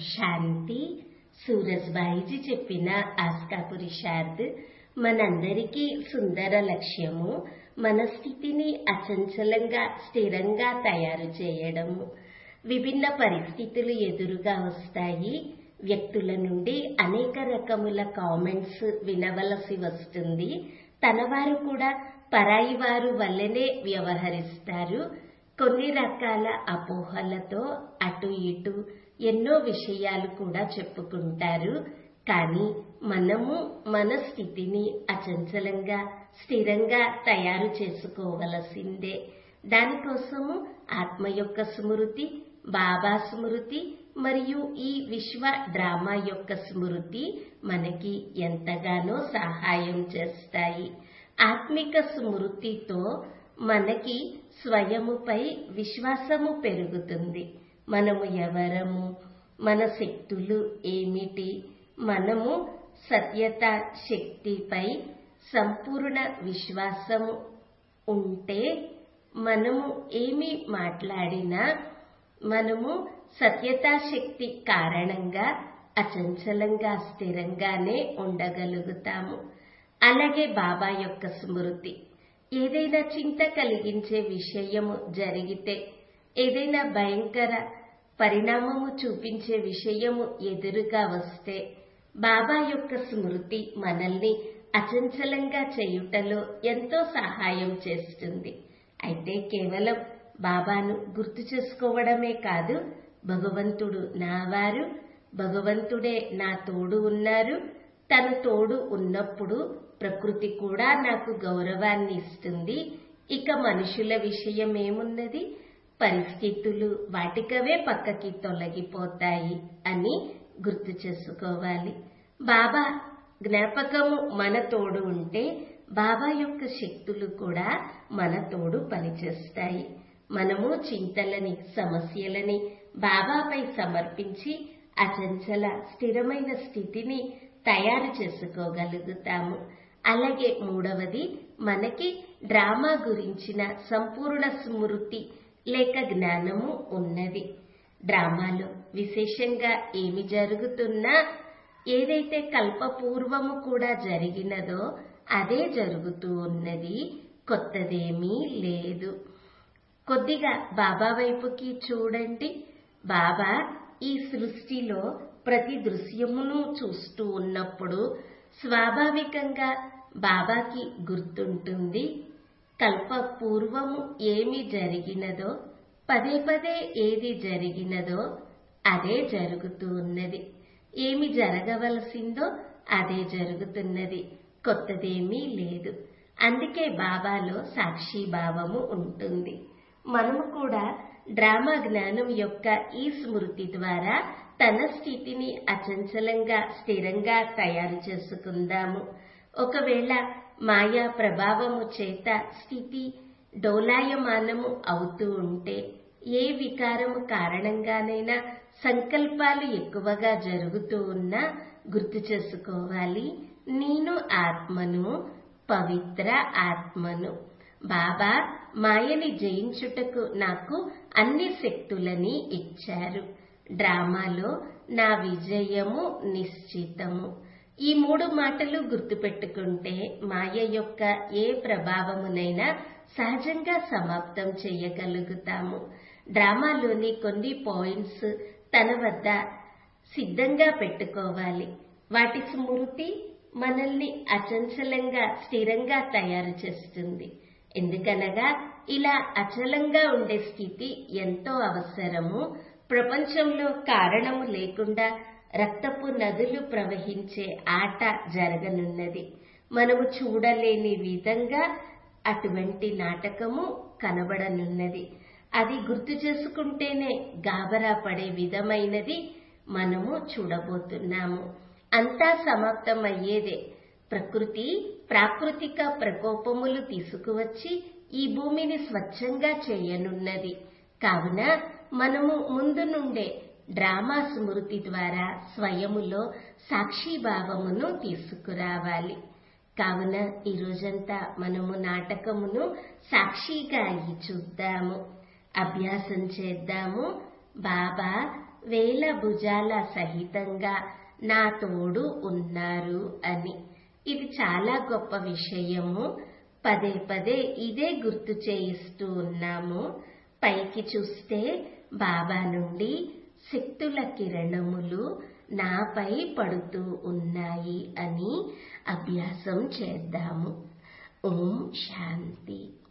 శాంతి సూరజ్బాయిజీ చెప్పిన ఆస్కా పురుషార్థ్ మనందరికీ సుందర లక్ష్యము మన స్థితిని అచంచలంగా స్థిరంగా తయారు చేయడము విభిన్న పరిస్థితులు ఎదురుగా వస్తాయి వ్యక్తుల నుండి అనేక రకముల కామెంట్స్ వినవలసి వస్తుంది తనవారు కూడా పరాయి వారు వల్లనే వ్యవహరిస్తారు కొన్ని రకాల అపోహలతో అటు ఇటు ఎన్నో విషయాలు కూడా చెప్పుకుంటారు కానీ మనము మన స్థితిని అచంచలంగా స్థిరంగా తయారు చేసుకోవలసిందే దానికోసము ఆత్మ యొక్క స్మృతి బాబా స్మృతి మరియు ఈ విశ్వ డ్రామా యొక్క స్మృతి మనకి ఎంతగానో సహాయం చేస్తాయి ఆత్మిక స్మృతితో మనకి స్వయముపై విశ్వాసము పెరుగుతుంది మనము ఎవరము మన శక్తులు ఏమిటి మనము సత్యత శక్తిపై సంపూర్ణ విశ్వాసము ఉంటే మనము ఏమి మాట్లాడినా మనము సత్యతా శక్తి కారణంగా అచంచలంగా స్థిరంగానే ఉండగలుగుతాము అలాగే బాబా యొక్క స్మృతి ఏదైనా చింత కలిగించే విషయము జరిగితే ఏదైనా భయంకర పరిణామము చూపించే విషయము ఎదురుగా వస్తే బాబా యొక్క స్మృతి మనల్ని అచంచలంగా చేయుటలో ఎంతో సహాయం చేస్తుంది అయితే కేవలం బాబాను గుర్తు చేసుకోవడమే కాదు భగవంతుడు నావారు భగవంతుడే నా తోడు ఉన్నారు తను తోడు ఉన్నప్పుడు ప్రకృతి కూడా నాకు గౌరవాన్ని ఇస్తుంది ఇక మనుషుల విషయం ఏమున్నది పరిస్థితులు వాటికవే పక్కకి తొలగిపోతాయి అని గుర్తు చేసుకోవాలి బాబా జ్ఞాపకము మన తోడు ఉంటే బాబా యొక్క శక్తులు కూడా మన తోడు పనిచేస్తాయి మనము చింతలని సమస్యలని బాబాపై సమర్పించి అచంచల స్థిరమైన స్థితిని తయారు చేసుకోగలుగుతాము అలాగే మూడవది మనకి డ్రామా గురించిన సంపూర్ణ స్మృతి లేక జ్ఞానము ఉన్నది డ్రామాలో విశేషంగా ఏమి జరుగుతున్నా ఏదైతే కల్పపూర్వము కూడా జరిగినదో అదే జరుగుతూ ఉన్నది కొత్తదేమీ లేదు కొద్దిగా బాబా వైపుకి చూడండి బాబా ఈ సృష్టిలో ప్రతి దృశ్యమును చూస్తూ ఉన్నప్పుడు స్వాభావికంగా బాబాకి గుర్తుంటుంది కల్ప పూర్వము ఏమి జరిగినదో పదే పదే ఏది జరిగినదో అదే జరుగుతూ ఉన్నది ఏమి జరగవలసిందో అదే జరుగుతున్నది కొత్తదేమీ లేదు అందుకే బాబాలో సాక్షి భావము ఉంటుంది మనము కూడా డ్రామా జ్ఞానం యొక్క ఈ స్మృతి ద్వారా తన స్థితిని అచంచలంగా స్థిరంగా తయారు చేసుకుందాము ఒకవేళ మాయా ప్రభావము చేత స్థితి డోలాయమానము అవుతూ ఉంటే ఏ వికారము కారణంగానైనా సంకల్పాలు ఎక్కువగా జరుగుతూ ఉన్నా గుర్తు చేసుకోవాలి నేను ఆత్మను పవిత్ర ఆత్మను బాబా మాయని జయించుటకు నాకు అన్ని శక్తులని ఇచ్చారు డ్రామాలో నా విజయము నిశ్చితము ఈ మూడు మాటలు గుర్తుపెట్టుకుంటే మాయ యొక్క ఏ ప్రభావమునైనా సహజంగా సమాప్తం చేయగలుగుతాము డ్రామాలోని కొన్ని పాయింట్స్ తన వద్ద సిద్ధంగా పెట్టుకోవాలి వాటి స్మృతి మనల్ని అచంచలంగా స్థిరంగా తయారు చేస్తుంది ఎందుకనగా ఇలా అచలంగా ఉండే స్థితి ఎంతో అవసరము ప్రపంచంలో కారణము లేకుండా రక్తపు నదులు ప్రవహించే ఆట జరగనున్నది మనము చూడలేని విధంగా అటువంటి నాటకము కనబడనున్నది అది గుర్తు చేసుకుంటేనే గాబరా పడే విధమైనది మనము చూడబోతున్నాము అంతా సమాప్తం అయ్యేదే ప్రకృతి ప్రాకృతిక ప్రకోపములు తీసుకువచ్చి ఈ భూమిని స్వచ్ఛంగా చేయనున్నది కావున మనము ముందు నుండే డ్రామా స్మృతి ద్వారా స్వయములో సాక్షిభావమును తీసుకురావాలి కావున ఈ రోజంతా మనము నాటకమును సాక్షిగా అయి చూద్దాము అభ్యాసం చేద్దాము బాబా వేల భుజాల సహితంగా నా తోడు ఉన్నారు అని ఇది చాలా గొప్ప విషయము పదే పదే ఇదే గుర్తు చేయిస్తూ ఉన్నాము పైకి చూస్తే బాబా నుండి శక్తుల కిరణములు నాపై పడుతూ ఉన్నాయి అని అభ్యాసం చేద్దాము ఓం శాంతి